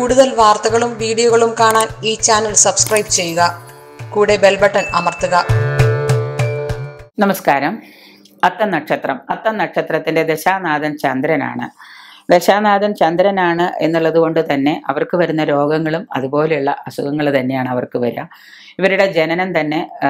കൂടുതൽ വാർത്തകളും വീഡിയോകളും കാണാൻ ഈ ചാനൽ സബ്സ്ക്രൈബ് ചെയ്യുക കൂടെ ബെൽ ബട്ടൺ അമർത്തുക നമസ്കാരം അത്തം നക്ഷത്രം അത്തം നക്ഷത്രത്തിന്റെ ദശാനാഥൻ ചന്ദ്രനാണ് ദശാനാഥൻ ചന്ദ്രനാണ് എന്നുള്ളത് കൊണ്ട് തന്നെ അവർക്ക് വരുന്ന രോഗങ്ങളും അതുപോലെയുള്ള അസുഖങ്ങൾ തന്നെയാണ് അവർക്ക് വരിക ഇവരുടെ ജനനം തന്നെ ആ,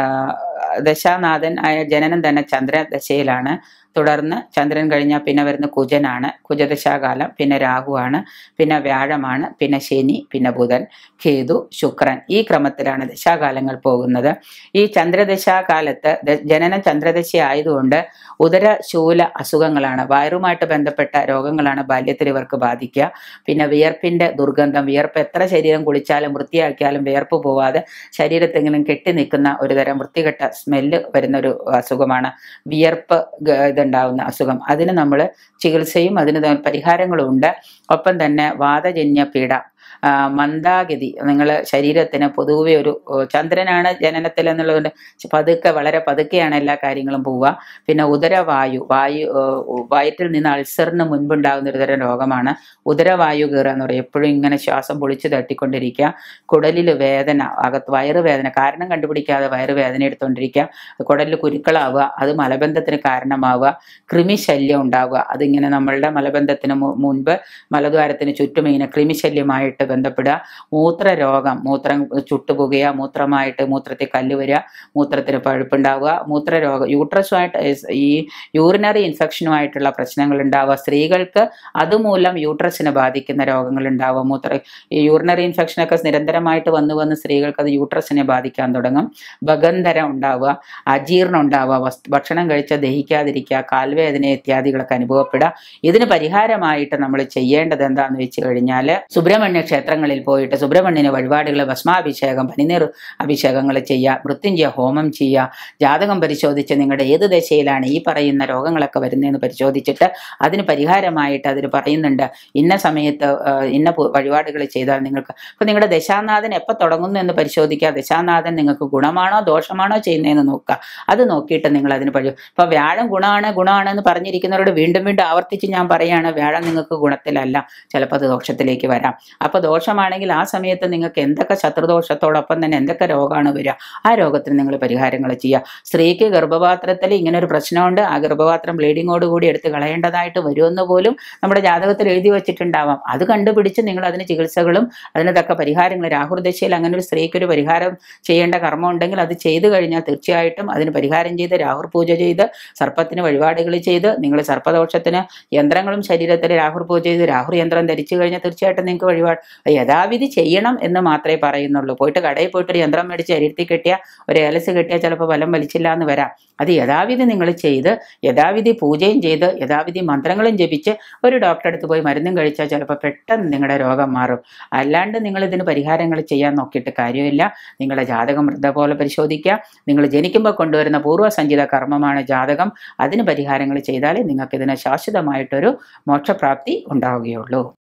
ദശാനാഥൻ ആയ ജനനം തന്നെ ചന്ദ്രദശയിലാണ് തുടർന്ന് ചന്ദ്രൻ കഴിഞ്ഞാൽ പിന്നെ വരുന്ന കുജനാണ് കുജദശാകാലം പിന്നെ രാഹുവാണ് പിന്നെ വ്യാഴമാണ് പിന്നെ ശനി പിന്നെ ബുധൻ കേതു ശുക്രൻ ഈ ക്രമത്തിലാണ് ദശാകാലങ്ങൾ പോകുന്നത് ഈ ചന്ദ്രദശാകാലത്ത് ദ- ജനനം ചന്ദ്രദശ ആയതുകൊണ്ട് ഉദരശൂല അസുഖങ്ങളാണ് വയറുമായിട്ട് ബന്ധപ്പെട്ട രോഗങ്ങളാണ് ബാല്യത്തിൽ ഇവർക്ക് ബാധിക്കുക പിന്നെ വിയർപ്പിന്റെ ദുർഗന്ധം വിയർപ്പ് എത്ര ശരീരം കുളിച്ചാലും വൃത്തിയാക്കിയാലും വിയർപ്പ് പോവാതെ ശരീരത്തെങ്കിലും കെട്ടി നിൽക്കുന്ന ഒരു തരം വൃത്തികെട്ട സ്മെല്ല് വരുന്ന ഒരു അസുഖമാണ് വിയർപ്പ് ഗ- ഇതുണ്ടാവുന്ന അസുഖം അതിന് നമ്മൾ ചികിത്സയും അതിന് ത- പരിഹാരങ്ങളും ഉണ്ട് ഒപ്പം തന്നെ വാതജന്യ പീഡ ആ, മന്ദാഗതി നിങ്ങൾ ശരീരത്തിന് പൊതുവെ ഒരു ഓ, ചന്ദ്രനാണ് ജനനത്തിൽ എന്നുള്ളതുകൊണ്ട് പതുക്കെ വളരെ പതുക്കെയാണ് എല്ലാ കാര്യങ്ങളും പോവുക പിന്നെ ഉദരവായു വായു ഏ, വയറ്റിൽ നിന്ന് അൾസറിന് മുൻപുണ്ടാകുന്ന ഒരു തരം രോഗമാണ് ഉദരവായു കയറുക എന്ന് പറയും എപ്പോഴും ഇങ്ങനെ ശ്വാസം പൊളിച്ച് തട്ടിക്കൊണ്ടിരിക്കുക കുടലിൽ വേദന അകത്ത് വയറുവേദന കാരണം കണ്ടുപിടിക്കാതെ വയറുവേദന എടുത്തുകൊണ്ടിരിക്കുക കുടലിൽ കുരുക്കളാവുക അത് മലബന്ധത്തിന് കാരണമാവുക കൃമിശല്യം ഉണ്ടാവുക അതിങ്ങനെ നമ്മളുടെ മലബന്ധത്തിന് മു- മുൻപ് മലദ്വാരത്തിന് ചുറ്റും ഇങ്ങനെ കൃമിശല്യമായിട്ട് ബന്ധപ്പെടുക മൂത്രരോഗം മൂത്രം ചുട്ടുപോകുക മൂത്രമായിട്ട് മൂത്രത്തിൽ കല്ല് വരിക മൂത്രത്തിന് പഴുപ്പുണ്ടാവുക മൂത്രരോഗം യൂട്രസുമായിട്ട് ഏസ് ഈ യൂറിനറി ഇൻഫെക്ഷനുമായിട്ടുള്ള പ്രശ്നങ്ങൾ ഉണ്ടാവുക സ്ത്രീകൾക്ക് അതുമൂലം യൂട്രസിനെ ബാധിക്കുന്ന രോഗങ്ങൾ ഉണ്ടാവുക മൂത്ര ഈ യൂറിനറി ഇൻഫെക്ഷനൊക്കെ നിരന്തരമായിട്ട് വന്നു വന്ന് സ്ത്രീകൾക്ക് അത് യൂട്രസിനെ ബാധിക്കാൻ തുടങ്ങും ബഗന്ധരം ഉണ്ടാവുക അജീർണം ഉണ്ടാവുക വസ്- ഭക്ഷണം കഴിച്ചാൽ ദഹിക്കാതിരിക്കുക കാൽവേദന ഇത്യാദികളൊക്കെ അനുഭവപ്പെടുക ഇതിന് പരിഹാരമായിട്ട് നമ്മൾ ചെയ്യേണ്ടത് എന്താണെന്ന് വെച്ച് കഴിഞ്ഞാൽ സുബ്രഹ്മണ്യ ക്ഷേത്രങ്ങളിൽ പോയിട്ട് സുബ്രഹ്മണ്യന് വഴിപാടുകൾ ഭസ്മാഭിഷേകം പനിനീർ അഭിഷേകങ്ങൾ ചെയ്യുക മൃത്യുഞ്ജയ ഹോമം ചെയ്യുക ജാതകം പരിശോധിച്ച് നിങ്ങളുടെ ഏത് ദശയിലാണ് ഈ പറയുന്ന രോഗങ്ങളൊക്കെ വരുന്നതെന്ന് പരിശോധിച്ചിട്ട് അതിന് പരിഹാരമായിട്ട് അതിൽ പറയുന്നുണ്ട് ഇന്ന സമയത്ത് ആ, ഇന്ന പു- വഴിപാടുകൾ ചെയ്താൽ നിങ്ങൾക്ക് അപ്പോൾ നിങ്ങളുടെ ദശാനാഥൻ എപ്പോൾ തുടങ്ങുന്നു എന്ന് പരിശോധിക്കുക ദശാനാഥൻ നിങ്ങൾക്ക് ഗുണമാണോ ദോഷമാണോ ചെയ്യുന്നതെന്ന് നോക്കുക അത് നോക്കിയിട്ട് നിങ്ങൾ അതിന് പഴി ഇപ്പോൾ വ്യാഴം ഗുണമാണ് ഗുണമാണ് എന്ന് പറഞ്ഞിരിക്കുന്നവരോട് വീണ്ടും വീണ്ടും ആവർത്തിച്ച് ഞാൻ പറയുകയാണ് വ്യാഴം നിങ്ങൾക്ക് ഗുണത്തിലല്ല ചിലപ്പോൾ അത് ദോഷത്തിലേക്ക് വരാം അപ്പോൾ ദോഷമാണെങ്കിൽ ആ സമയത്ത് നിങ്ങൾക്ക് എന്തൊക്കെ ശത്രുദോഷത്തോടൊപ്പം തന്നെ എന്തൊക്കെ രോഗമാണ് വരിക ആ രോഗത്തിന് നിങ്ങൾ പരിഹാരങ്ങൾ ചെയ്യുക സ്ത്രീക്ക് ഗർഭപാത്രത്തിൽ ഇങ്ങനെ ഒരു പ്രശ്നമുണ്ട് ആ ഗർഭപാത്രം ബ്ലീഡിങ്ങോട് കൂടി എടുത്ത് കളയേണ്ടതായിട്ട് വരുമെന്ന് പോലും നമ്മുടെ ജാതകത്തിൽ എഴുതി വെച്ചിട്ടുണ്ടാവാം അത് കണ്ടുപിടിച്ച് നിങ്ങൾ അതിന് ചികിത്സകളും അതിന് തക്ക പരിഹാരങ്ങൾ രാഹുർദശയിൽ അങ്ങനെ ഒരു സ്ത്രീക്ക് ഒരു പരിഹാരം ചെയ്യേണ്ട കർമ്മം ഉണ്ടെങ്കിൽ അത് ചെയ്തു കഴിഞ്ഞാൽ തീർച്ചയായിട്ടും അതിന് പരിഹാരം ചെയ്ത് രാഹുർ പൂജ ചെയ്ത് സർപ്പത്തിന് വഴിപാടുകൾ ചെയ്ത് നിങ്ങൾ സർപ്പദോഷത്തിന് യന്ത്രങ്ങളും ശരീരത്തിൽ രാഹുർ പൂജ ചെയ്ത് രാഹുർ യന്ത്രം ധരിച്ചു കഴിഞ്ഞാൽ തീർച്ചയായിട്ടും നിങ്ങൾക്ക് വഴിപാട് യഥാവിധി ചെയ്യണം എന്ന് മാത്രമേ പറയുന്നുള്ളൂ പോയിട്ട് കടയിൽ പോയിട്ട് ഒരു യന്ത്രം മേടിച്ച് ശരീരത്തിൽ കെട്ടിയ ഒരു ഏലസ് കെട്ടിയാൽ ചിലപ്പോൾ ഫലം വലിച്ചില്ല എന്ന് വരാം അത് യഥാവിധി നിങ്ങൾ ചെയ്ത് യഥാവിധി പൂജയും ചെയ്ത് യഥാവിധി മന്ത്രങ്ങളും ജപിച്ച് ഒരു ഡോക്ടറെ അടുത്ത് പോയി മരുന്നും കഴിച്ചാൽ ചിലപ്പോൾ പെട്ടെന്ന് നിങ്ങളുടെ രോഗം മാറും അല്ലാണ്ട് നിങ്ങൾ ഇതിന് പരിഹാരങ്ങൾ ചെയ്യാൻ നോക്കിയിട്ട് കാര്യമില്ല നിങ്ങളുടെ ജാതകം വൃദ്ധ പോലെ പരിശോധിക്കുക നിങ്ങൾ ജനിക്കുമ്പോൾ കൊണ്ടുവരുന്ന പൂർവ്വസഞ്ചിത കർമ്മമാണ് ജാതകം അതിന് പരിഹാരങ്ങൾ ചെയ്താലേ നിങ്ങൾക്ക് ഇതിന് ശാശ്വതമായിട്ടൊരു മോക്ഷപ്രാപ്തി ഉണ്ടാവുകയുള്ളൂ